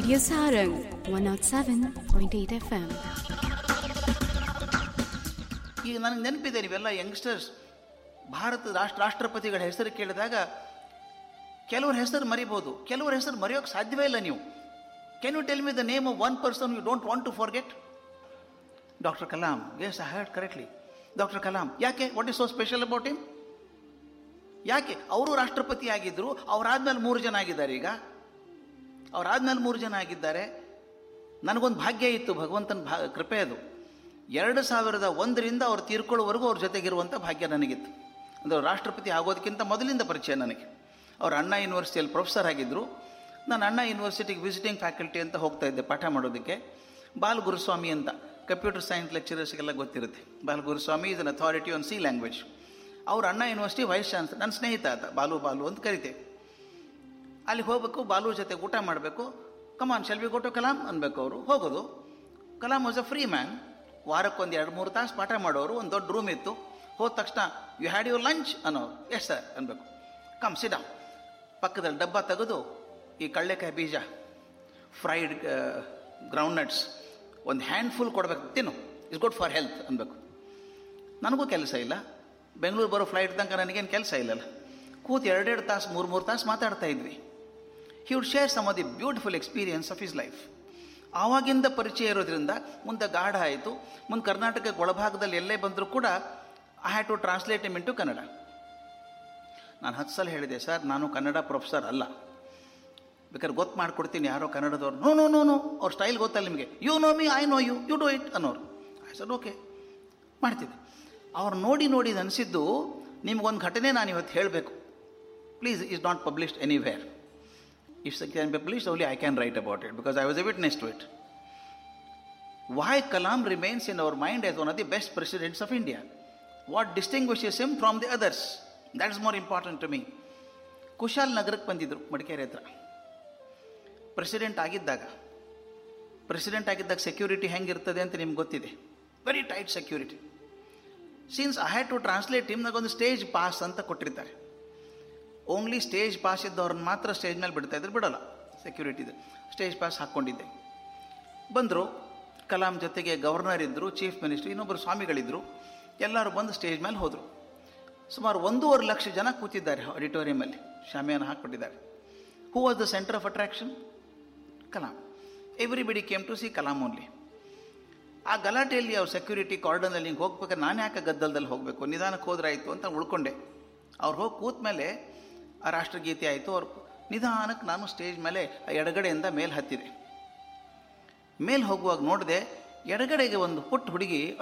Radio Sarang 107.8 FM. ಈಗ ನನಗೆ ನೆನಪಿದೆ ನೀವೆಲ್ಲ ಯಂಗ್ಸ್ಟರ್ಸ್ ಭಾರತ ರಾಷ್ಟ್ರ ರಾಷ್ಟ್ರಪತಿಗಳ ಹೆಸರು ಕೇಳಿದಾಗ ಕೆಲವ್ರ ಹೆಸರು ಮರಿಬೋದು ಕೆಲವ್ರ ಹೆಸರು ಮರೆಯೋಕೆ ಸಾಧ್ಯವೇ ಇಲ್ಲ ನೀವು can you tell me the name of one person you don't want to forget doctor Kalam yes I heard correctly doctor Kalam ಯಾಕೆ what is so special about him ಯಾಕೆ ಅವರು ರಾಷ್ಟ್ರಪತಿ ಆಗಿದ್ದರು ಅವರಾದ್ಮೇಲೆ ಮೂರು ಜನ ಆಗಿದ್ದಾರೆ ಈಗ ಅವರಾದ್ಮೇಲೆ ಮೂರು ಜನ ಆಗಿದ್ದಾರೆ ನನಗೊಂದು ಭಾಗ್ಯ ಇತ್ತು ಭಗವಂತನ ಭಾ ಕೃಪೆ ಅದು ಎರಡು ಸಾವಿರದ ಒಂದರಿಂದ ಅವ್ರು ತೀರ್ಕೊಳ್ಳೋವರೆಗೂ ಅವ್ರ ಜೊತೆಗಿರುವಂಥ ಭಾಗ್ಯ ನನಗಿತ್ತು ಅಂದರೆ ಅವ್ರು ರಾಷ್ಟ್ರಪತಿ ಆಗೋದಕ್ಕಿಂತ ಮೊದಲಿಂದ ಪರಿಚಯ ನನಗೆ ಅವ್ರು ಅಣ್ಣಾ ಯೂನಿವರ್ಸಿಟಿಯಲ್ಲಿ ಪ್ರೊಫೆಸರ್ ಆಗಿದ್ದರು ನಾನು ಅಣ್ಣಾ ಯೂನಿವರ್ಸಿಟಿಗೆ ವಿಸಿಟಿಂಗ್ ಫ್ಯಾಕಲ್ಟಿ ಅಂತ ಹೋಗ್ತಾ ಇದ್ದೆ ಪಾಠ ಮಾಡೋದಕ್ಕೆ ಬಾಲ್ ಗುರುಸ್ವಾಮಿ ಅಂತ ಕಂಪ್ಯೂಟರ್ ಸೈನ್ಸ್ ಲೆಕ್ಚರರ್ಸ್ಗೆಲ್ಲ ಗೊತ್ತಿರುತ್ತೆ Bal Guruswamy is an authority on C language ಅವ್ರು ಅಣ್ಣಾ ಯೂನಿವರ್ಸಿಟಿ ವೈಸ್ ಚಾನ್ಸಲರ್ ನನ್ನ ಸ್ನೇಹಿತ ಆತ ಬಾಲು ಬಾಲು ಅಂತ ಕರಿತೇವೆ ಅಲ್ಲಿ ಹೋಗ್ಬೇಕು ಬಾಲು ಜೊತೆ ಊಟ ಮಾಡಬೇಕು come on shall we go Kalam ಅನ್ಬೇಕು ಅವರು ಹೋಗೋದು Kalam was a free man ವಾರಕ್ಕೊಂದು ಎರಡು ಮೂರು ತಾಸು ಪಾಠ ಮಾಡೋರು ಒಂದು ದೊಡ್ಡ ರೂಮ್ ಇತ್ತು ಹೋದ ತಕ್ಷಣ ಯು ಹ್ಯಾಡ್ ಯುವರ್ ಲಂಚ್ ಅನ್ನೋರು ಎಸ್ ಸರ್ ಅನ್ಬೇಕು ಕಮ್ ಸಿಡ ಪಕ್ಕದಲ್ಲಿ ಡಬ್ಬ ತೆಗೆದು ಈ ಕಳ್ಳೆಕಾಯಿ ಬೀಜ ಫ್ರೈಡ್ ಗ್ರೌಂಡ್ ನಟ್ಸ್ ಒಂದು ಹ್ಯಾಂಡ್ಫುಲ್ ಕೊಡ್ಬೇಕು ತಿನ್ನು ಇಸ್ ಗುಡ್ ಫಾರ್ ಹೆಲ್ತ್ ಅನ್ಬೇಕು ನನಗೂ ಕೆಲಸ ಇಲ್ಲ ಬೆಂಗಳೂರು ಬರೋ ಫ್ಲೈಟ್ ತನಕ ನನಗೇನು ಕೆಲಸ ಇಲ್ಲಲ್ಲ ಕೂತು ಎರಡೆರಡು ತಾಸು ಮೂರು ಮೂರು ತಾಸು ಮಾತಾಡ್ತಾ ಇದ್ವಿ he would share some of the beautiful experience of his life ಆವಾಗಿಂದ ಪರಿಚಯ ಇರೋದ್ರಿಂದ ಮುಂದೆ ಗಾಢ ಆಯಿತು ಮುಂದೆ ಕರ್ನಾಟಕಕ್ಕೆ ಒಳಭಾಗದಲ್ಲಿ ಎಲ್ಲೇ ಬಂದರೂ ಕೂಡ I had to translate him into Kannada ನಾನು ಹತ್ತು ಸಲ ಹೇಳಿದೆ ಸರ್ ನಾನು ಕನ್ನಡ ಪ್ರೊಫೆಸರ್ ಅಲ್ಲ ಬೇಕಾದ್ರೆ ಗೊತ್ತು ಮಾಡ್ಕೊಡ್ತೀನಿ ಯಾರೋ ಕನ್ನಡದವ್ರು ನೋ ನೋ ನೋ ನೋ ಅವ್ರ ಸ್ಟೈಲ್ ಗೊತ್ತಲ್ಲ ನಿಮಗೆ you know me I know you you do it ಅನ್ನೋರು ಐ ಸರ್ ಓಕೆ ಮಾಡ್ತಿದ್ದೆ ಅವ್ರು ನೋಡಿ ನೋಡಿ ಅನಿಸಿದ್ದು ನಿಮ್ಗೊಂದು ಘಟನೆ ನಾನು ಇವತ್ತು ಹೇಳಬೇಕು please is not published anywhere if can be published only I can write about it because I was a witness to it why Kalam remains in our mind as one of the best presidents of India what distinguishes him from the others that is more important to me ಕುಶಾಲ್ ನಗರಕ್ಕೆ ಬಂದಿದ್ದರು ಮಡಿಕೇರಿ ಹತ್ರ president ಆಗಿದ್ದಾಗ president ಆಗಿದ್ದಾಗ security ಹೆಂಗಿರ್ತದೆ ಅಂತ ನಿಮ್ಗೆ ಗೊತ್ತಿದೆ very tight security since I had to translate ಒಂದು ಸ್ಟೇಜ್ ಪಾಸ್ ಅಂತ ಕೊಟ್ಟಿರ್ತಾರೆ ಓನ್ಲಿ ಸ್ಟೇಜ್ ಪಾಸ್ ಇದ್ದವ್ರನ್ನ ಮಾತ್ರ ಸ್ಟೇಜ್ ಮೇಲೆ ಬಿಡ್ತಾ ಇದ್ರು ಬಿಡೋಲ್ಲ ಸೆಕ್ಯೂರಿಟಿದು ಸ್ಟೇಜ್ ಪಾಸ್ ಹಾಕ್ಕೊಂಡಿದ್ದೆ ಬಂದರು ಕಲಾಂ ಜೊತೆಗೆ ಗವರ್ನರ್ ಇದ್ದರು ಚೀಫ್ ಮಿನಿಸ್ಟರ್ ಇನ್ನೊಬ್ಬರು ಸ್ವಾಮಿಗಳಿದ್ದರು ಎಲ್ಲರೂ ಬಂದು ಸ್ಟೇಜ್ ಮೇಲೆ ಹೋದರು ಸುಮಾರು ಒಂದೂವರೆ ಲಕ್ಷ ಜನ ಕೂತಿದ್ದಾರೆ ಆಡಿಟೋರಿಯಮಲ್ಲಿ ಶಾಮಿಯಾನ ಹಾಕ್ಬಿಟ್ಟಿದ್ದಾರೆ who was the centre of attraction Kalam everybody came to see Kalam only ಆ ಗಲಾಟೆಯಲ್ಲಿ ಅವ್ರ ಸೆಕ್ಯೂರಿಟಿ ಕಾರ್ಡನಲ್ಲಿ ಹಿಂಗೆ ಹೋಗ್ಬೇಕಾದ್ರೆ ನಾನು ಯಾಕೆ ಗದ್ದಲದಲ್ಲಿ ಹೋಗಬೇಕು ನಿಧಾನಕ್ಕೆ ಹೋದ್ರಾಯ್ತು ಅಂತ ಉಳ್ಕೊಂಡೆ ಅವ್ರು ಹೋಗಿ ಕೂತ ಮೇಲೆ ಆ ರಾಷ್ಟ್ರಗೀತೆ ಆಯಿತು ಅವ್ರು ನಿಧಾನಕ್ಕೆ ನಾನು ಸ್ಟೇಜ್ ಮೇಲೆ ಆ ಎಡಗಡೆಯಿಂದ ಮೇಲೆ ಹತ್ತಿದೆ ಮೇಲೆ ಹೋಗುವಾಗ ನೋಡಿದೆ ಎಡಗಡೆಗೆ ಒಂದು ಪುಟ್ಟ ಹುಡುಗಿ